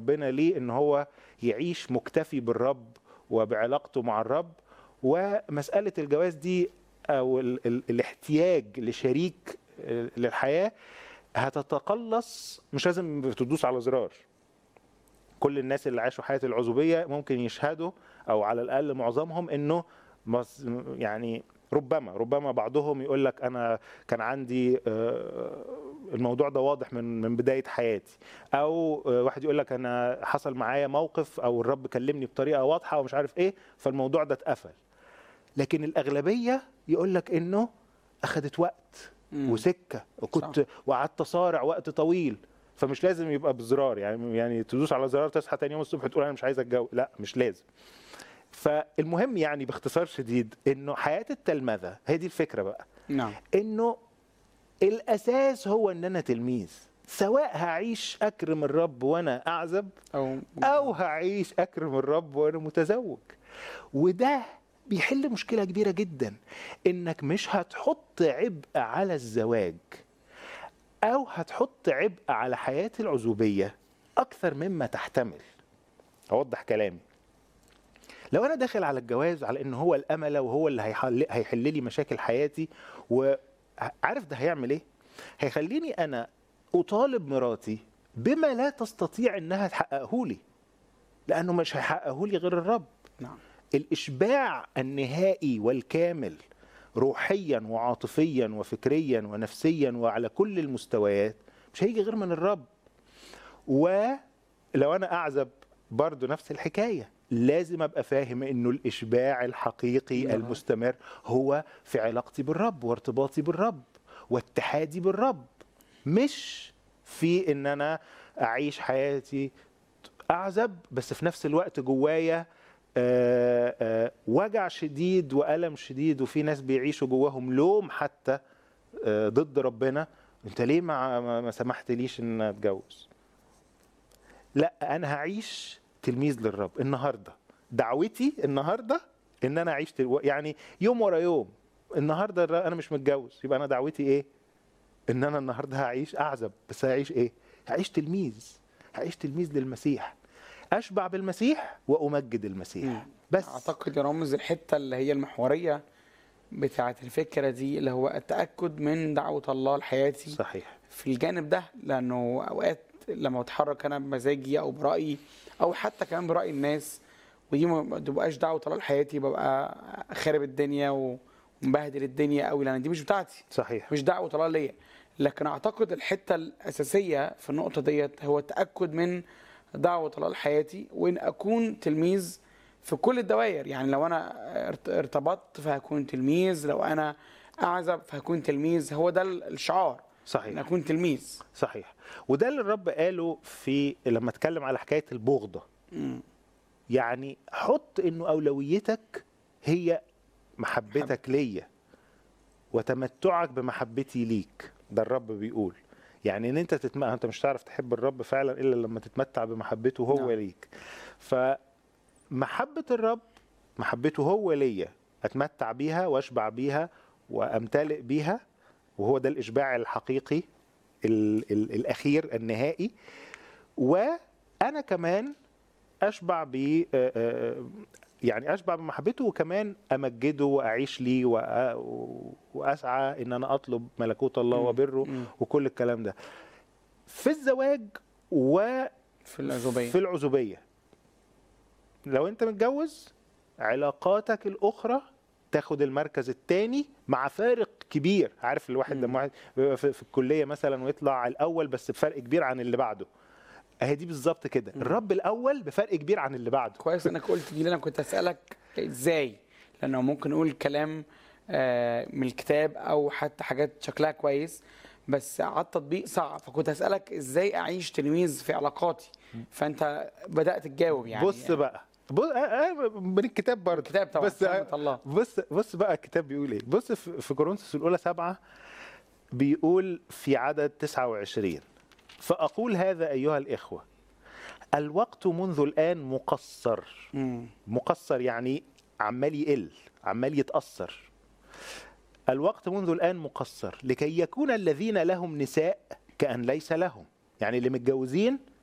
ربنا ليه ان هو يعيش مكتفي بالرب وبعلاقته مع الرب ومساله الجواز دي او ال ال الاحتياج لشريك آه، للحياه هتتقلص مش لازم تدوس على زرار كل الناس اللي عاشوا حياه العزوبيه ممكن يشهدوا او على الاقل معظمهم انه مص- يعني ربما ربما بعضهم يقول لك انا كان عندي آه، الموضوع ده واضح من من بدايه حياتي او آه، واحد يقول لك انا حصل معايا موقف او الرب كلمني بطريقه واضحه ومش عارف ايه فالموضوع ده اتقفل لكن الاغلبيه يقول لك انه اخذت وقت مم. وسكه وكنت وقعدت اصارع وقت طويل فمش لازم يبقى بزرار يعني يعني تدوس على زرار تصحى تاني يوم الصبح تقول انا مش عايز اتجوز لا مش لازم فالمهم يعني باختصار شديد انه حياه التلمذه هي دي الفكره بقى نعم انه الاساس هو ان انا تلميذ سواء هعيش اكرم الرب وانا اعزب او او هعيش اكرم الرب وانا متزوج وده بيحل مشكله كبيره جدا انك مش هتحط عبء على الزواج او هتحط عبء على حياه العزوبيه اكثر مما تحتمل اوضح كلامي لو انا داخل على الجواز على ان هو الامل وهو اللي هيحل, هيحل لي مشاكل حياتي وعارف ده هيعمل ايه هيخليني انا اطالب مراتي بما لا تستطيع انها تحققه لي لانه مش هيحققه لي غير الرب نعم الاشباع النهائي والكامل روحيا وعاطفيا وفكريا ونفسيا وعلى كل المستويات مش هيجي غير من الرب ولو انا اعزب برضو نفس الحكايه لازم ابقى فاهم انه الاشباع الحقيقي نعم. المستمر هو في علاقتي بالرب وارتباطي بالرب واتحادي بالرب مش في ان انا اعيش حياتي اعزب بس في نفس الوقت جوايا آه، آه، وجع شديد والم شديد وفي ناس بيعيشوا جواهم لوم حتى آه، ضد ربنا انت ليه ما ما- ما سمحتليش ان اتجوز لا انا هعيش تلميذ للرب النهارده دعوتي النهارده ان انا اعيش تل... يعني يوم ورا يوم النهارده الر- انا مش متجوز يبقى انا دعوتي ايه ان انا النهارده هعيش اعزب بس هعيش ايه هعيش تلميذ هعيش تلميذ للمسيح اشبع بالمسيح وامجد المسيح مم. بس اعتقد يرمز الحته اللي هي المحوريه بتاعه الفكره دي اللي هو التاكد من دعوه الله لحياتي صحيح في الجانب ده لانه اوقات لما بتحرك انا بمزاجي او برايي او حتى كمان براي الناس ودي ما تبقاش دعوه الله لحياتي ببقى خارب الدنيا و- ومبهدل الدنيا قوي لان دي مش بتاعتي صحيح مش دعوه الله ليا لكن اعتقد الحته الاساسيه في النقطه ديت هو التاكد من دعوه الله لحياتي وان اكون تلميذ في كل الدوائر يعني لو انا ارت- ارتبطت فهكون تلميذ لو انا اعزب فهكون تلميذ هو ده الشعار ان صحيح اكون تلميذ صحيح وده اللي الرب قاله في لما اتكلم على حكايه البغضه مم. يعني حط انه اولويتك هي محبتك ليا وتمتعك بمحبتي ليك ده الرب بيقول يعني ان انت تتم... انت مش هتعرف تحب الرب فعلا الا لما تتمتع بمحبته هو نعم. ليك فمحبه الرب محبته هو ليا اتمتع بيها واشبع بيها وامتلئ بيها وهو ده الاشباع الحقيقي ال... ال... الاخير النهائي وانا كمان اشبع ب آه، آه، يعني اشبع بمحبته وكمان امجده واعيش ليه وأ- واسعى ان انا اطلب ملكوت الله مم. وبره مم. وكل الكلام ده في الزواج وفي في العزوبيه في العزوبيه لو انت متجوز علاقاتك الاخرى تاخد المركز الثاني مع فارق كبير عارف الواحد مم. لما واحد بيبقى في, في الكليه مثلا ويطلع الاول بس بفرق كبير عن اللي بعده اهي دي بالظبط كده مم. الرب الاول بفرق كبير عن اللي بعده كويس انك قلت دي لأن انا كنت اسالك ازاي لانه ممكن نقول كلام آه، من الكتاب او حتى حاجات شكلها كويس بس على التطبيق صعب فكنت اسالك ازاي اعيش تلميذ في علاقاتي فانت بدات تجاوب يعني بص بقى بص آه، آه، من الكتاب برضه الكتاب طبعا بس بس الله بص بص بقى الكتاب بيقول ايه بص في في كورنثوس الاولى سبعة بيقول في عدد 29 فاقول هذا ايها الاخوه الوقت منذ الان مقصر مم. مقصر يعني عمال يقل عمال يتأثر الوقت منذ الآن مقصر لكي يكون الذين لهم نساء كأن ليس لهم يعني اللي متجوزين